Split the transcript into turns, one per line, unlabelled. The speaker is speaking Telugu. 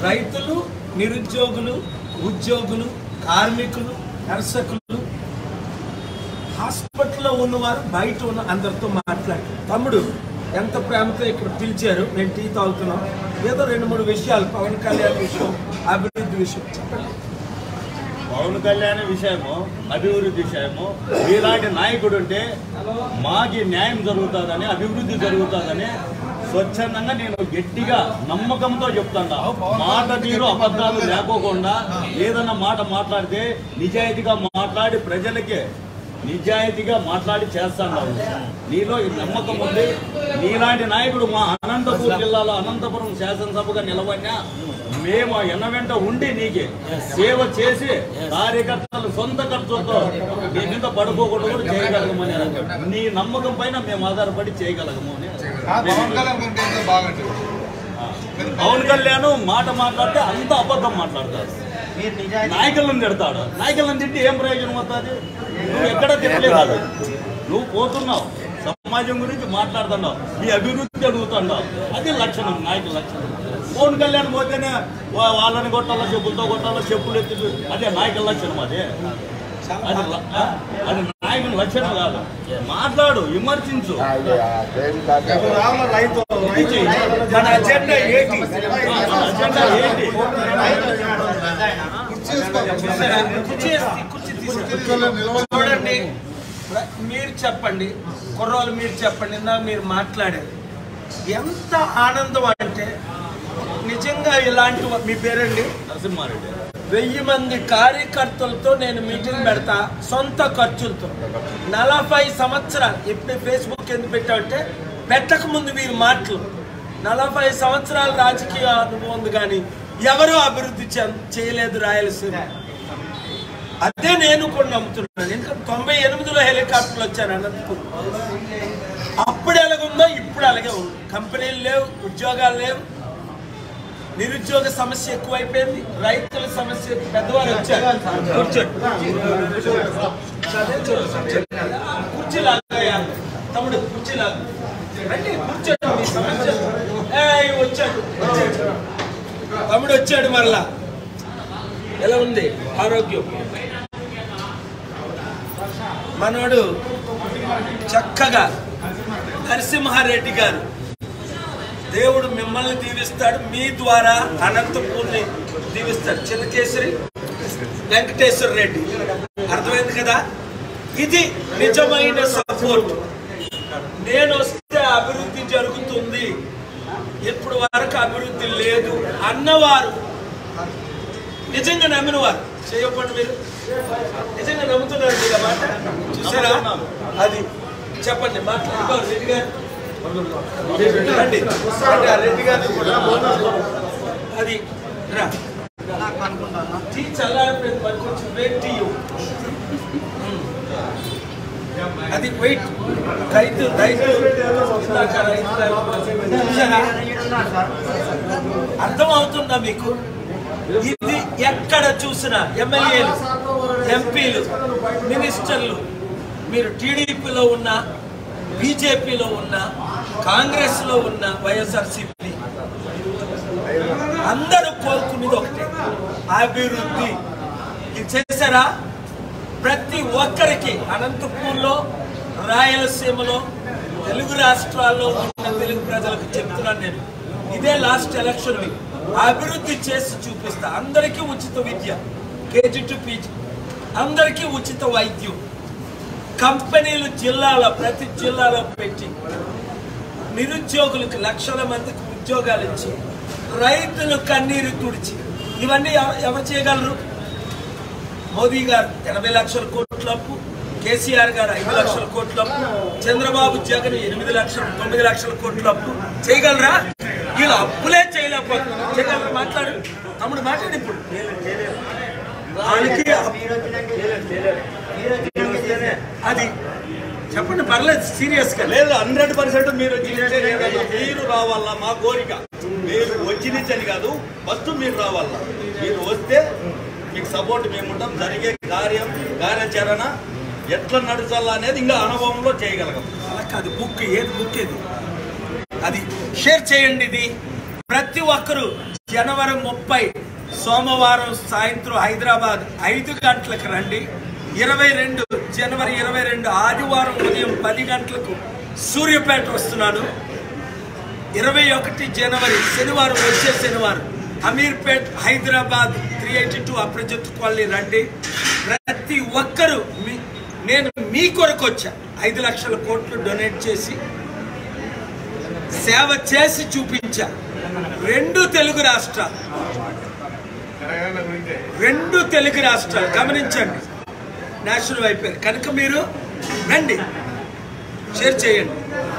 రైతులు నిరుద్యోగులు ఉద్యోగులు కార్మికులు దర్శకులు హాస్పిటల్లో ఉన్నవారు బయట ఉన్న అందరితో మాట్లాడారు తమ్ముడు ఎంత ప్రేమతో ఇక్కడ పిలిచారు మేము టీ తాగుతున్నాం ఏదో రెండు మూడు విషయాలు పవన్ కళ్యాణ్ విషయం అభివృద్ధి విషయం చెప్పండి
పవన్ కళ్యాణ్ విషయము అభివృద్ధి విషయము ఇలాంటి నాయకుడు ఉంటే మాకి న్యాయం జరుగుతుందని అభివృద్ధి జరుగుతుందని స్వచ్ఛందంగా నేను గట్టిగా నమ్మకంతో చెప్తాను మాట తీరు అబద్ధాలు లేకోకుండా ఏదన్నా మాట మాట్లాడితే నిజాయితీగా మాట్లాడి ప్రజలకి నిజాయితీగా మాట్లాడి చేస్తాను నీలో ఈ నమ్మకం ఉంది నీలాంటి నాయకుడు మా అనంతపురం జిల్లాలో అనంతపురం శాసనసభగా నిలబడినా మేము ఎన్న వెంట ఉండి నీకే సేవ చేసి కార్యకర్తలు సొంత ఖర్చులతో నీ మీద పడుకోకుండా కూడా చేయగలగమని నీ నమ్మకం పైన మేము ఆధారపడి చేయగలగము అని
పవన్ కళ్యాణ్ గురించి బాగుంటుంది
పవన్ కళ్యాణ్ మాట మాట్లాడితే అంత అబద్ధం మాట్లాడతాడు నాయకులను తిడతాడు నాయకులను తిట్టి ఏం ప్రయోజనం అవుతుంది నువ్వు ఎక్కడ తిట్టలేదు నువ్వు పోతున్నావు సమాజం గురించి మాట్లాడుతున్నావు నీ అభివృద్ధి అడుగుతున్నావు అది లక్షణం నాయకుల లక్షణం పవన్ కళ్యాణ్ పోతేనే వా- వాళ్ళని కొట్టాలో చెప్పులతో కొట్టాలో చెప్పులు ఎత్తి అదే నాయకుల లక్షణం అదే అది ల- ఆ? అది నాయకుల లక్షణం కాదు మాట్లాడు విమర్శించు ఇది చెయ్యి.
మన అజెండా ఏంటి
మన అజెండా ఏంటి
చూసారా? కుర్చీ వేసి, కుర్చీ తీసేసి. చూడండి మీరు చెప్పండి కుర్రోలు మీరు చెప్పండి ఇందాక మీరు మాట్లాడారు ఎంత ఆనందం అంటే నిజంగా ఇలాంటి వా- మీ పేరండి
నరసింహారెడ్డి
వెయ్యి మంది కార్యకర్తలతో నేను మీటింగ్ పెడతా సొంత ఖర్చులతో నలభై సంవత్సరాలు ఇప్పుడు ఫేస్బుక్ ఎందుకు పెట్టామంటే పెట్టక ముందు వీరి మాటలు నలభై సంవత్సరాల రాజకీయ అనుభవం ఉంది కానీ ఎవరూ అభివృద్ధి చెం- చేయలేదు రాయలసీమ అదే నేను కూడా నమ్ముతున్నాను ఎందుకంటే తొంభై ఎనిమిదిలో హెలికాప్టర్లు వచ్చాను అనంతపురం అప్పుడు ఎలాగుందో ఇప్పుడు అలాగే ఉంది కంపెనీలు లేవు ఉద్యోగాలు లేవు నిరుద్యోగ సమస్య ఎక్కువైపోయింది రైతుల సమస్య పెద్దవారు వచ్చారు కూర్చోండి కుర్చీ లాగా తమ్ముడు కుర్చీ లాగా రండి కూర్చోండి మీ సమస్య ఏయ్, వచ్చాడు వచ్చాడు. తమ్ముడు వచ్చాడు మరలా ఎలా ఉంది ఆరోగ్యం మనోడు చక్కగా నరసింహారెడ్డి గారు దేవుడు మిమ్మల్ని దీవిస్తాడు మీ ద్వారా అనంతపూర్ని దీవిస్తాడు చిన్నకేసరి వెంకటేశ్వర రెడ్డి అర్థమైంది కదా ఇది నిజమైన సపోర్ట్ నేను వస్తే అభివృద్ధి జరుగుతుంది ఇప్పుడు వరకు అభివృద్ధి లేదు అన్నవారు నిజంగా నమ్మినవారు చేయకుండా మీరు నిజంగా నమ్ముతున్నారు మీరు ఆ మాట చూసారా అది చెప్పండి మాట్లాడుకోవాలి రెడ్డి గారు రండి. రండి, ఆ రెడ్డి గారిని కూడా అది రా టీ చల్లారిపోయింది మరి కొంచెం వెయిట్ టీ ఇవ్వు. అది వెయిట్ రైతు రైతు ఇందాక రైతు చూసారా? అర్థం అవుతుందా మీకు ఇది ఎక్కడ చూసినా ఎమ్మెల్యేలు ఎంపీలు మినిస్టర్లు మీరు టీడీపీలో ఉన్న బీజేపీలో ఉన్న కాంగ్రెస్ లో ఉన్న వైఎస్ఆర్సీపీ అందరూ కోరుకునేది ఒకటే అభివృద్ధి ఇది చేశారా ప్రతి ఒక్కరికి అనంతపూర్లో రాయలసీమలో తెలుగు రాష్ట్రాల్లో ఉన్న తెలుగు ప్రజలకు చెప్తున్నాను నేను ఇదే లాస్ట్ ఎలక్షన్ వీక్ అభివృద్ధి చేసి చూపిస్తా అందరికీ ఉచిత విద్య కేజీ టు పీజీ అందరికీ ఉచిత వైద్యం కంపెనీలు జిల్లాలో ప్రతి జిల్లాలో పెట్టి నిరుద్యోగులకు లక్షల మందికి ఉద్యోగాలు ఇచ్చి రైతులు కన్నీరు తుడిచి ఇవన్నీ ఎవ- ఎవరు చేయగలరు మోదీ గారు ఎనభై లక్షల కోట్ల అప్పు కేసీఆర్ గారు ఐదు లక్షల కోట్ల అప్పు చంద్రబాబు జగన్ ఎనిమిది లక్షల తొమ్మిది లక్షల కోట్ల అప్పు చేయగలరా వీళ్ళు అప్పులే చేయలేకపోతున్నారు చేయగలరా మాట్లాడు తమ్ముడు మాట్లాడు ఇప్పుడు వాళ్ళకి అది చెప్పండి పర్లేదు సీరియస్ గా
లేదు హండ్రెడ్ పర్సెంట్ మీరు గెలిచేదే కాదు. మీరు రావాలా మా కోరిక మీరు వచ్చినిచ్చని కాదు ఫస్ట్ మీరు రావాలా మీరు వస్తే మీకు సపోర్ట్ మేము ఉంటాం జరిగే కార్యం కార్యాచరణ ఎట్లా నడచాలా అనేది ఇంకా అనుభవంలో చేయగలగం
అలా కాదు బుక్ ఏది బుక్ ఏది అది షేర్ చేయండి ఇది ప్రతి ఒక్కరు జనవరి ముప్పై సోమవారం సాయంత్రం హైదరాబాద్ ఐదు గంటలకు రండి ఇరవై రెండు జనవరి ఇరవై రెండు ఆదివారం ఉదయం పది గంటలకు సూర్యాపేట వస్తున్నాను ఇరవై ఒకటి జనవరి శనివారం వచ్చే శనివారం Ameerpet Hyderabad three eighty two Aparajith colony రండి ప్రతి ఒక్కరూ మీ నేను మీ కొరకు వచ్చా ఐదు లక్షల కోట్లు డొనేట్ చేసి సేవ చేసి చూపించా రెండు తెలుగు రాష్ట్రాలు
తెలంగాణ గురించే
రెండు తెలుగు రాష్ట్రాలు గమనించండి నేషనల్ అయిపోయారు కనుక మీరు రండి షేర్ చేయండి